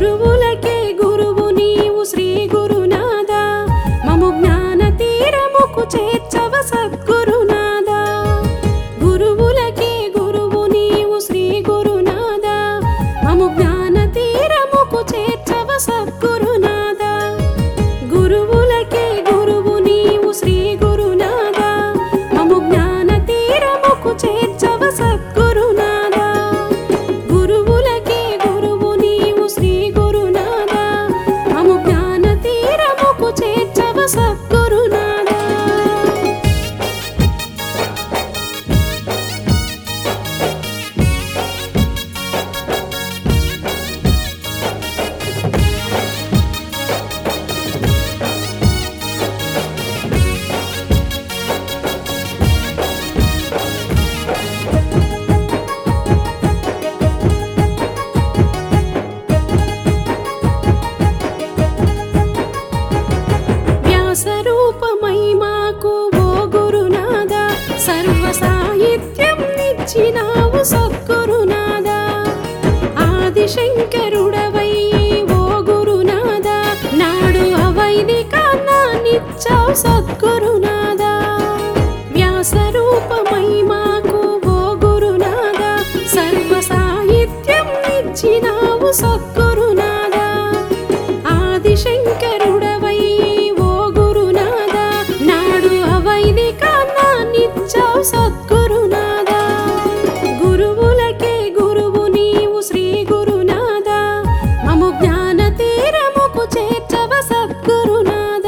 గురువులకే గురువు నీవు శ్రీ గురునాథ మము జ్ఞాన తీరముకు చేర్చవ సద్గురునాథ గురువులకే గురువు నీవు శ్రీ గురునాథ మము జ్ఞాన తీరముకు చేర్చవ సద్గురునాథ గురువులకే గురువు నీవు శ్రీ గురునాథ మము జ్ఞాన తీరముకు చేర్చవ సద్గురునాథ గురువులకే గురువు నీవు శ్రీ గురునాథ మము జ్ఞాన తీరముకు చేర్చవ సద్గురునాథ వ్యాసరూపమై మాకు ఓ గురునాథ సర్వ సాహిత్యం నిచ్చినావు సద్గురునాథ ఆదిశంకరుడవై ఓ గురునాథ నాడు అవైదికాన్నిచ్చావు సద్గురునాథ వ్యాసరూపమై మాకు ఓ గురునాథ సర్వ సాహిత్యం నిచ్చినావు సద్గురునాథ ఆదిశంకరుడవై ఓ గురునాథ నాడు అవైదికాన్నిచ్చావు సద్గురునాథ గురువులకే గురువు నీవు శ్రీ గురునాథ మము జ్ఞాన తీరముకు చేర్చవ సద్గురునాథ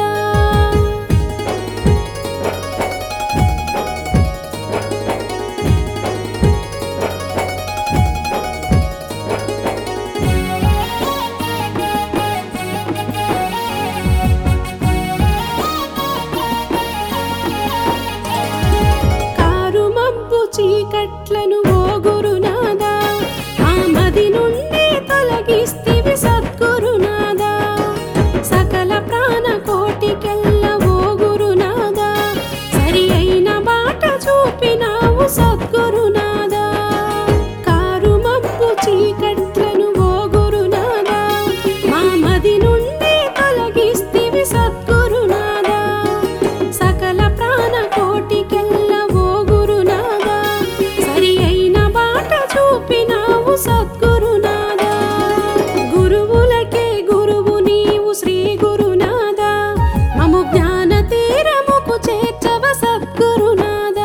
కారు మబ్బు చీకట్లను ఓ గురునాథ ఆ మది నుండి తొలగిస్తివి సద్గురునాథ సకల ప్రాణ కోటికెల్ల ఓ గురునాథ సరి అయిన బాట చూపినావు సద్గురునాథ కారు మబ్బు చీకట్లను ఓ గురునాథ మా మది నుండి తొలగిస్తివి సద్గురునాథ సకల ప్రాణ కోటికెల్ల ఓ గురునాథ సరి అయిన బాట చూపినావు సద్గురునాథ గురువులకే గురువు నీవు శ్రీ గురునాథ మము జ్ఞాన తీరముకు చేర్చవ సద్గురునాథ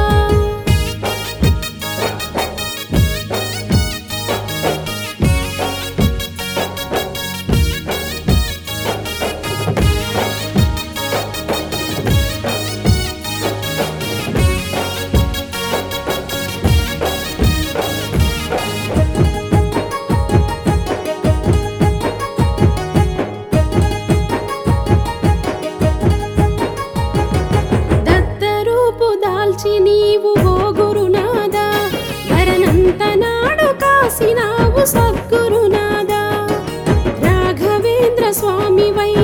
దత్తరూపు దాల్చి నీవు ఓ గురునాథ వరనంత నాడు కాసినావు సద్గురునాథ రాఘవేంద్ర స్వామి వై